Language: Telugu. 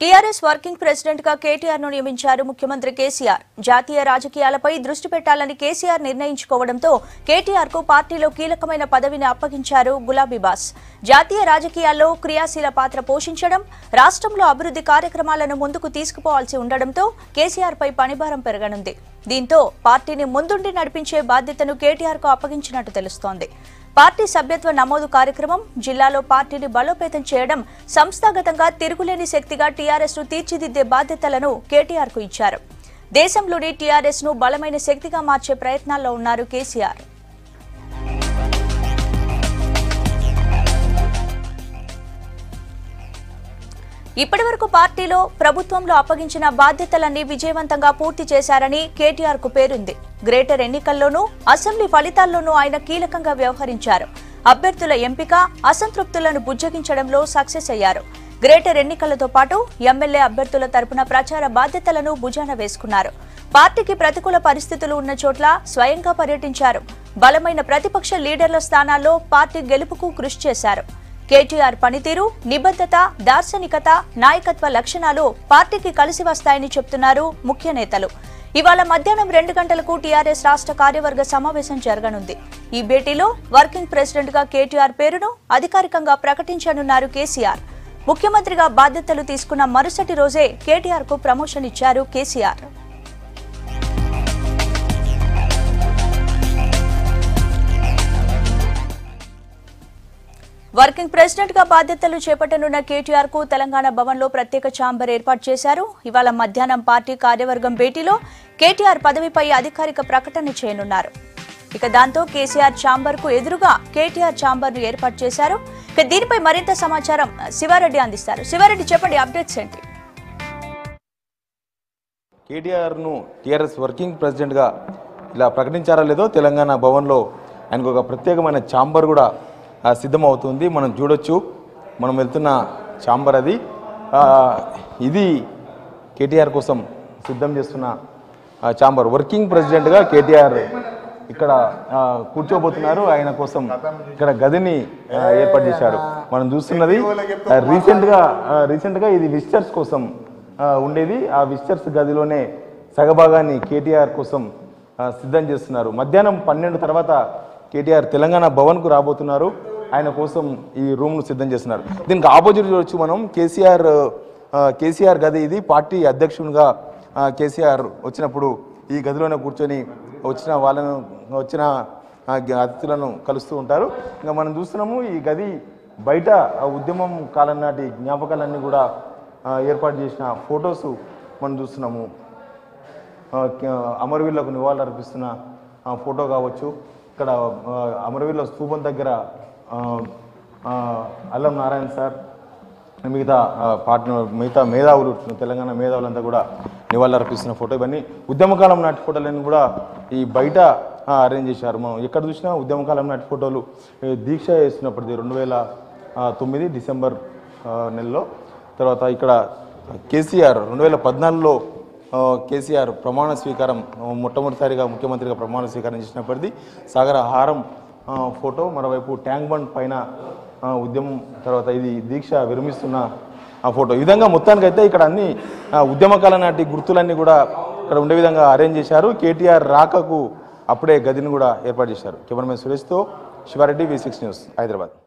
టీఆర్ఎస్ వర్కింగ్ ప్రెసిడెంట్ గా కేటీఆర్ ను నియమించారు ముఖ్యమంత్రి కేసీఆర్ జాతీయ రాజకీయాలపై దృష్టి పెట్టాలని కేసీఆర్ నిర్ణయించుకోవడంతో కేటీఆర్ కు పార్టీలో కీలకమైన పదవిని అప్పగించారు గులాబీబాస్ జాతీయ రాజకీయాల్లో క్రియాశీల పాత్ర పోషించడం రాష్ట్రంలో అభివృద్ధి కార్యక్రమాలను ముందుకు తీసుకుపోవాల్సి ఉండడంతో కేసీఆర్ పై పనిభారం పెరగనుంది దీంతో పార్టీని ముందుండి నడిపించే బాధ్యతను కేటీఆర్ కు అప్పగించినట్టు తెలుస్తోంది పార్టీ సభ్యత్వ నమోదు కార్యక్రమం జిల్లాలో పార్టీని బలోపేతం చేయడం సంస్థాగతంగా తిరుగులేని శక్తిగా టీఆర్ఎస్ ను తీర్చిదిద్దే బాధ్యతలను కేటీఆర్ కు ఇచ్చారు దేశంలోని టీఆర్ఎస్ ను బలమైన శక్తిగా మార్చే ప్రయత్నాల్లో ఉన్నారు కేసీఆర్ ఇప్పటివరకు పార్టీలో ప్రభుత్వంలో అప్పగించిన బాధ్యతలన్నీ విజయవంతంగా పూర్తి చేశారని కేటీఆర్ కు పేరుంది గ్రేటర్ ఎన్నికల్లోనూ అసెంబ్లీ ఫలితాల్లోనూ ఆయన కీలకంగా వ్యవహరించారు అభ్యర్థుల ఎంపిక అసంతృప్తులను బుజ్జగించడంలో సక్సెస్ అయ్యారు గ్రేటర్ ఎన్నికలతో పాటు ఎమ్మెల్యే అభ్యర్థుల తరపున ప్రచార బాధ్యతలను భుజాన వేసుకున్నారు పార్టీకి ప్రతికూల పరిస్థితులు ఉన్న చోట్ల స్వయంగా పర్యటించారు బలమైన ప్రతిపక్ష లీడర్ల స్థానాల్లో పార్టీ గెలుపుకు కృషి చేశారు కేటీఆర్ పనితీరు నిబద్ధత దార్శనికత నాయకత్వ లక్షణాలు పార్టీకి కలిసి వస్తాయని చెప్తున్నారు ముఖ్య నేతలు ఇవాళ మధ్యాహ్నం రెండు గంటలకు టీఆర్ఎస్ రాష్ట్ర కార్యవర్గ సమావేశం జరగనుంది ఈ భేటీలో వర్కింగ్ ప్రెసిడెంట్ గా కేటీఆర్ పేరును అధికారికంగా ప్రకటించనున్నారు కేసీఆర్ ముఖ్యమంత్రిగా బాధ్యతలు తీసుకున్న మరుసటి రోజే కేటీఆర్ కు ప్రమోషన్ ఇచ్చారు కేసీఆర్ వర్కింగ్ ప్రెసిడెంట్ గా బాధ్యతలు చేపట్టనున్న కేటీఆర్ కు తెలంగాణ భవన్ లో ప్రత్యేక ఛాంబర్ ఏర్పాటు చేశారు ఇవాళ మధ్యాహ్నం పార్టీ కార్యవర్గం భేటీలో కేటీఆర్ పదవిపై అధికారిక ప్రకటన చేయనున్నారు ఇక దాంతో కేసీఆర్ ఛాంబర్ కు ఎదురుగా కేటీఆర్ ఛాంబర్ ను ఏర్పాటు చేశారు ఇక దీనిపై మరింత సమాచారం శివారెడ్డి అందిస్తారు శివారెడ్డి చెప్పండి అప్డేట్స్ ఏంటి కేటీఆర్ను టీఆర్ఎస్ వర్కింగ్ ప్రెసిడెంట్గా ఇలా ప్రకటించారా లేదో తెలంగాణ భవన్లో ఆయనకు ఒక ప్రత్యేకమైన ఛాంబర్ కూడా ఆ, సిద్ధమవుతుంది మనం చూడొచ్చు మనం వెళ్తున్న ఛాంబర్ అది ఆ, ఇది కేటీఆర్ కోసం సిద్ధం చేస్తున్న ఆ, ఛాంబర్ వర్కింగ్ ప్రెసిడెంట్గా కేటీఆర్ ఇక్కడ ఆ, కూర్చోబోతున్నారు ఆయన కోసం ఇక్కడ గదిని ఆ, ఏర్పాటు చేశారు మనం చూస్తున్నది ఆ, రీసెంట్గా ఆ, రీసెంట్గా ఇది విజిటర్స్ కోసం ఆ, ఉండేది ఆ విజిటర్స్ గదిలోనే సగభాగాన్ని కేటీఆర్ కోసం ఆ, సిద్ధం చేస్తున్నారు మధ్యాహ్నం పన్నెండు తర్వాత కేటీఆర్ తెలంగాణ భవన్కు రాబోతున్నారు ఆయన కోసం ఈ రూమ్ను సిద్ధం చేస్తున్నారు దీనికి ఆపోజిట్ చూడొచ్చు మనం కేసీఆర్ ఆ, కేసీఆర్ గది ఇది పార్టీ అధ్యక్షునిగా ఆ, కేసీఆర్ వచ్చినప్పుడు ఈ గదిలోనే కూర్చొని వచ్చిన వాళ్ళను వచ్చిన ఆ, గ- అతిథులను కలుస్తూ ఉంటారు ఇంకా మనం చూస్తున్నాము ఈ గది బయట ఆ ఉద్యమం కాలం నాటి జ్ఞాపకాలన్నీ కూడా ఆ, ఏర్పాటు చేసిన ఫొటోస్ మనం చూస్తున్నాము ఆ, క- అమరవీరులకు నివాళులు అర్పిస్తున్న ఆ, ఫోటో కావచ్చు ఇక్కడ ఆ, అమరవీరుల స్థూపం దగ్గర ఆ, ఆ, అల్లం నారాయణ సార్ మిగతా ఆ, పార్టీ మిగతా మేధావులు తెలంగాణ మేధావులంతా కూడా నివాళులు అర్పిస్తున్న ఫోటో ఇవన్నీ ఉద్యమకాలం నాటి ఫోటోలన్నీ కూడా ఈ బయట ఆ, అరేంజ్ చేశారు మనం ఎక్కడ చూసినా ఉద్యమకాలం నాటి ఫోటోలు ఈ దీక్ష చేస్తున్నప్పటిది రెండు వేల ఆ, తొమ్మిది డిసెంబర్ ఆ, నెలలో తర్వాత ఇక్కడ కేసీఆర్ రెండు వేల పద్నాలుగులో ఆ, కేసీఆర్ ప్రమాణ స్వీకారం ఆ, మొట్టమొదటిసారిగా ముఖ్యమంత్రిగా ప్రమాణ స్వీకారం చేసినప్పటిది సాగర హారం ఆ, ఫోటో మరోవైపు ట్యాంక్ బండ్ పైన ఆ, ఉద్యమం తర్వాత ఇది దీక్ష విరమిస్తున్న ఆ ఫోటో ఈ విధంగా మొత్తానికైతే ఇక్కడ అన్ని ఆ, ఉద్యమకాల నాటి గుర్తులన్నీ కూడా ఇక్కడ ఉండే విధంగా అరేంజ్ చేశారు కేటీఆర్ రాకకు అప్పుడే గదిని కూడా ఏర్పాటు చేశారు కెమెరామెన్ సురేష్తో Sivareddy V six news Hyderabad